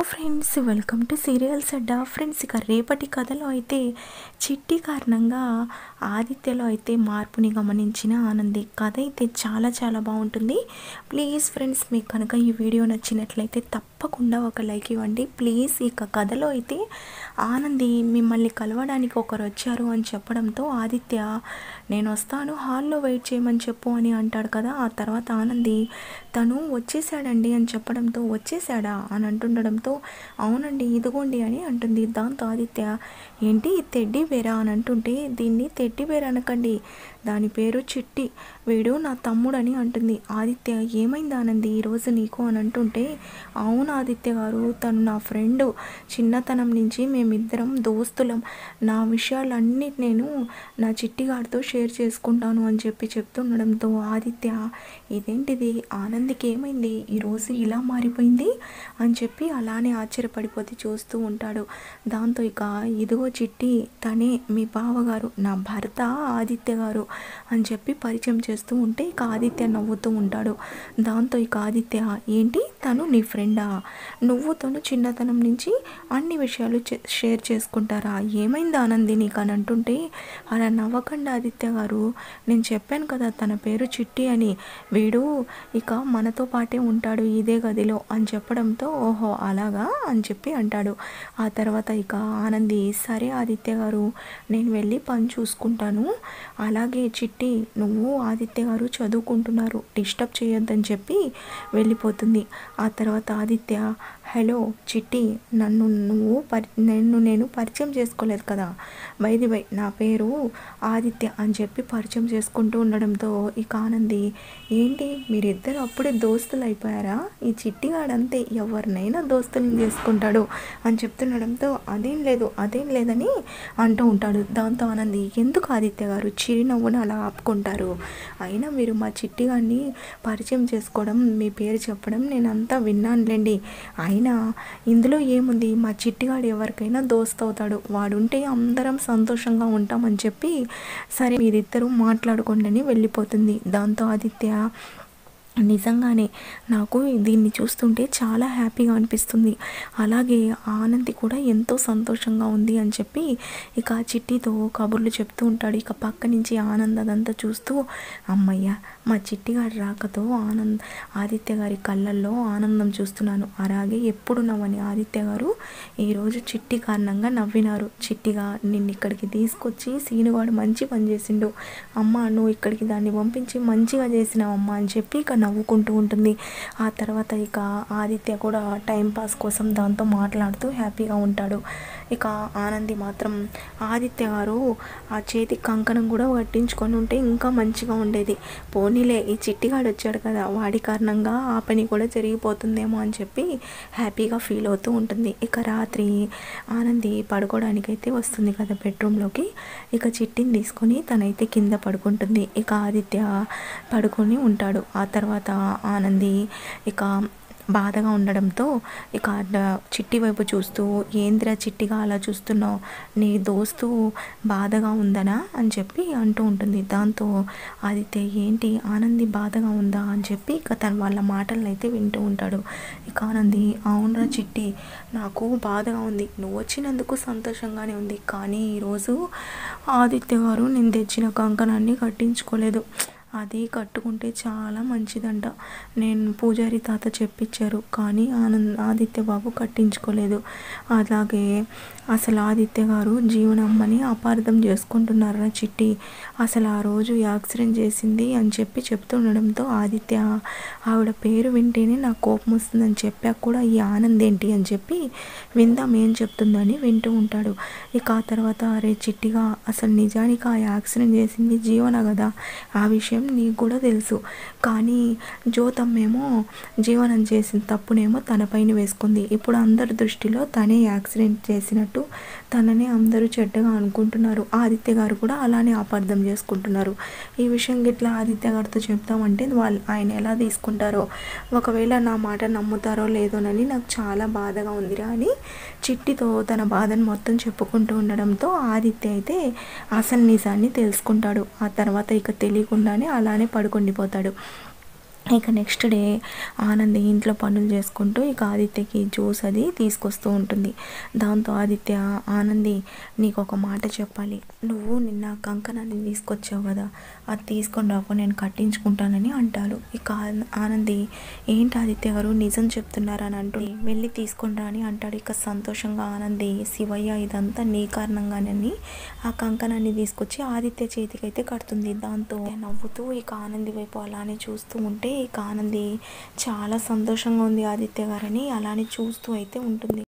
friends welcome to serials అడ్డా friends ఇక రేపటి కథలో అయితే చిట్టి కారణంగా ఆదిత్యలో అయితే మార్పుని గమనించిన ఆనంది కథ అయితే చాలా చాలా బాగుంటుంది ప్లీజ్ ఫ్రెండ్స్ మీకు కనుక ఈ వీడియో నచ్చినట్లయితే తప్పకుండా ఒక లైక్ ఇవ్వండి ప్లీజ్ ఇక కథలో అయితే ఆనంది మిమ్మల్ని కలవడానికి ఒకరు వచ్చారు అని చెప్పడంతో ఆదిత్య నేను వస్తాను హాల్లో వెయిట్ చేయమని చెప్పు అని అంటాడు కదా ఆ తర్వాత ఆనంది తను వచ్చేసాడండి అని చెప్పడంతో వచ్చేసాడా అని అంటుండడంతో అవునండి ఇదిగోండి అని అంటుంది దాంతో ఆదిత్య ఏంటి తెడ్డి బేరా అని అంటుంటే దీన్ని తెడ్డి బేర అనకండి దాని పేరు చిట్టి వీడు నా తమ్ముడని అంటుంది ఆదిత్య ఏమైంది ఆనంది ఈరోజు నీకు అని అంటుంటే అవును ఆదిత్య గారు తను నా ఫ్రెండ్ చిన్నతనం నుంచి మేమిద్దరం దోస్తులం నా విషయాలన్నీ నేను నా చిట్టిగాడితో షేర్ చేసుకుంటాను అని చెప్పి చెప్తుండడంతో ఆదిత్య ఇదేంటిది ఆనందికి ఏమైంది ఈరోజు ఇలా మారిపోయింది అని చెప్పి అలానే ఆశ్చర్యపడిపోతే చూస్తూ ఉంటాడు దాంతో ఇక ఇదిగో చిట్టి తనే మీ బావగారు నా భర్త ఆదిత్య గారు అని చెప్పి పరిచయం చేస్తూ ఉంటే ఇక ఆదిత్య నవ్వుతూ ఉంటాడు దాంతో ఇక ఆదిత్య ఏంటి తను నీ ఫ్రెండా నువ్వు తను చిన్నతనం నుంచి అన్ని విషయాలు చే- షేర్ చేసుకుంటారా ఏమైంది ఆనంది నీకు అని అంటుంటే అలా నవ్వకండి ఆదిత్య గారు నేను చెప్పాను కదా తన పేరు చిట్టి అని వీడు ఇక మనతో పాటే ఉంటాడు ఇదే గదిలో అని చెప్పడంతో ఓహో అలాగా అని చెప్పి అంటాడు ఆ తర్వాత ఇక ఆనంది సరే ఆదిత్య గారు నేను వెళ్ళి పని చూసుకుంటాను అలాగే చిట్టి నువ్వు ఆదిత్య గారు చదువుకుంటున్నారు డిస్టర్బ్ చేయొద్దని చెప్పి వెళ్ళిపోతుంది ఆ తర్వాత ఆదిత్య హలో చిట్టి నన్ను నువ్వు పరి నన్ను నేను పరిచయం చేసుకోలేదు కదా బైది బై నా పేరు ఆదిత్య అని చెప్పి పరిచయం చేసుకుంటూ ఉండడంతో ఇక ఆనంది ఏంటి మీరిద్దరు అప్పుడే దోస్తులు అయిపోయారా ఈ చిట్టిగాడంతే ఎవరినైనా దోస్తులను చేసుకుంటాడు అని చెప్తుండడంతో అదేం లేదు అదేం లేదని అంటూ ఉంటాడు దాంతో ఆనంది ఎందుకు ఆదిత్య గారు చిరునవ్వును అలా ఆపుకుంటారు అయినా మీరు మా చిట్టిగాడిని పరిచయం చేసుకోవడం మీ పేరు చెప్పడం నేను అంతా విన్నానులేండి అయినా ఇందులో ఏముంది మా చిట్టిగాడు ఎవరికైనా దోస్త్ అవుతాడు వాడుంటే అందరం సంతోషంగా ఉంటామని చెప్పి సరే మీరిద్దరూ మాట్లాడుకోండి అని వెళ్ళిపోతుంది దాంతో ఆదిత్య నిజంగానే నాకు దీన్ని చూస్తుంటే చాలా హ్యాపీగా అనిపిస్తుంది అలాగే ఆనంది కూడా ఎంతో సంతోషంగా ఉంది అని చెప్పి ఇక ఆ చిట్టితో కబుర్లు చెప్తూ ఉంటాడు ఇక పక్క నుంచి ఆనంద్ అదంతా చూస్తూ అమ్మయ్య మా చిట్టిగారి రాకతో ఆనంద్ ఆదిత్య గారి కళ్ళల్లో ఆనందం చూస్తున్నాను అలాగే ఎప్పుడు నవ్వని ఆదిత్య గారు ఈరోజు చిట్టి కారణంగా నవ్వినారు చిట్టిగా నిన్ను ఇక్కడికి తీసుకొచ్చి సీనుగాడు మంచి పని చేసిండు అమ్మ నువ్వు ఇక్కడికి దాన్ని పంపించి మంచిగా చేసినావు అమ్మ అని చెప్పి ఇక నవ్వుకుంటూ ఉంటుంది ఆ తర్వాత ఇక ఆదిత్య కూడా టైం పాస్ కోసం దాంతో మాట్లాడుతూ హ్యాపీగా ఉంటాడు ఇక ఆనంది మాత్రం ఆదిత్య గారు ఆ చేతి కంకణం కూడా కట్టించుకొని ఉంటే ఇంకా మంచిగా ఉండేది పోనీలే ఈ చిట్టిగాడు వచ్చాడు కదా వాడి కారణంగా ఆ పని కూడా జరిగిపోతుందేమో అని చెప్పి హ్యాపీగా ఫీల్ అవుతూ ఉంటుంది ఇక రాత్రి ఆనంది పడుకోవడానికైతే వస్తుంది కదా బెడ్రూమ్లోకి ఇక చిట్టిని తీసుకొని తనైతే కింద పడుకుంటుంది ఇక ఆదిత్య పడుకొని ఉంటాడు ఆ తర్వాత ఆనంది ఇక బాధగా ఉండడంతో ఇక అట్లా చిట్టి వైపు చూస్తూ ఏంద్రా చిట్టిగా అలా చూస్తున్నావు నీ దోస్తు బాధగా ఉందనా అని చెప్పి అంటూ ఉంటుంది దాంతో ఆదిత్య ఏంటి ఆనంది బాధగా ఉందా అని చెప్పి ఇక తన వాళ్ళ మాటలను అయితే వింటూ ఉంటాడు ఇక ఆనంది అవునరా చిట్టి నాకు బాధగా ఉంది నువ్వు వచ్చినందుకు సంతోషంగానే ఉంది కానీ ఈరోజు ఆదిత్య గారు నేను తెచ్చిన కంకణాన్ని కట్టించుకోలేదు అది కట్టుకుంటే చాలా మంచిదంట నేను పూజారి తాత చెప్పించారు కానీ ఆనంద్ ఆదిత్య బాబు కట్టించుకోలేదు అలాగే అసలు ఆదిత్య గారు జీవనమ్మని అపార్థం చేసుకుంటున్నారా చిట్టి అసలు ఆ రోజు యాక్సిడెంట్ చేసింది అని చెప్పి చెప్తుండడంతో ఆదిత్య ఆవిడ పేరు వింటేనే నాకు కోపం వస్తుందని చెప్పాక కూడా ఈ ఆనంద్ ఏంటి అని చెప్పి విందాం ఏం చెప్తుందని వింటూ ఉంటాడు ఇక ఆ తర్వాత అరే చిట్టిగా అసలు నిజానికి ఆ యాక్సిడెంట్ చేసింది జీవన కదా ఆ విషయం నీకు కూడా తెలుసు కానీ జ్యోతమ్మేమో జీవనం చేసిన తప్పునేమో తనపైన వేసుకుంది ఇప్పుడు అందరి దృష్టిలో తనే యాక్సిడెంట్ చేసినట్టు తననే అందరూ చెడ్డగా అనుకుంటున్నారు ఆదిత్య గారు కూడా అలానే అపార్థం చేసుకుంటున్నారు ఈ విషయం గిట్లా ఆదిత్య గారితో చెప్తామంటే వాళ్ళు ఆయన ఎలా తీసుకుంటారో ఒకవేళ నా మాట నమ్ముతారో లేదోనని నాకు చాలా బాధగా ఉందిరా అని చిట్టితో తన బాధను మొత్తం చెప్పుకుంటూ ఉండడంతో ఆదిత్య అయితే అసలు నిజాన్ని తెలుసుకుంటాడు ఆ తర్వాత ఇక తెలియకుండానే అలానే పడుకుండిపోతాడు ఇక నెక్స్ట్ డే ఆనంది ఇంట్లో పనులు చేసుకుంటూ ఇక ఆదిత్యకి జ్యూస్ అది తీసుకొస్తూ ఉంటుంది దాంతో ఆదిత్య ఆనంది నీకు ఒక మాట చెప్పాలి నువ్వు నిన్న కంకణాన్ని తీసుకొచ్చావు కదా అది తీసుకొని రాకు నేను కట్టించుకుంటానని అంటాడు ఇక ఆన- ఆనంది ఏంటి ఆదిత్య గారు నిజం చెప్తున్నారని అంటూ వెళ్ళి తీసుకొని రా అని అంటాడు ఇక సంతోషంగా ఆనంది శివయ్య ఇదంతా నీ కారణంగానని ఆ కంకణాన్ని తీసుకొచ్చి ఆదిత్య చేతికైతే కడుతుంది దాంతో నవ్వుతూ ఇక ఆనంది వైపు అలానే చూస్తూ ఉంటే ఇక ఆనంది చాలా సంతోషంగా ఉంది ఆదిత్య గారని అలానే చూస్తూ అయితే ఉంటుంది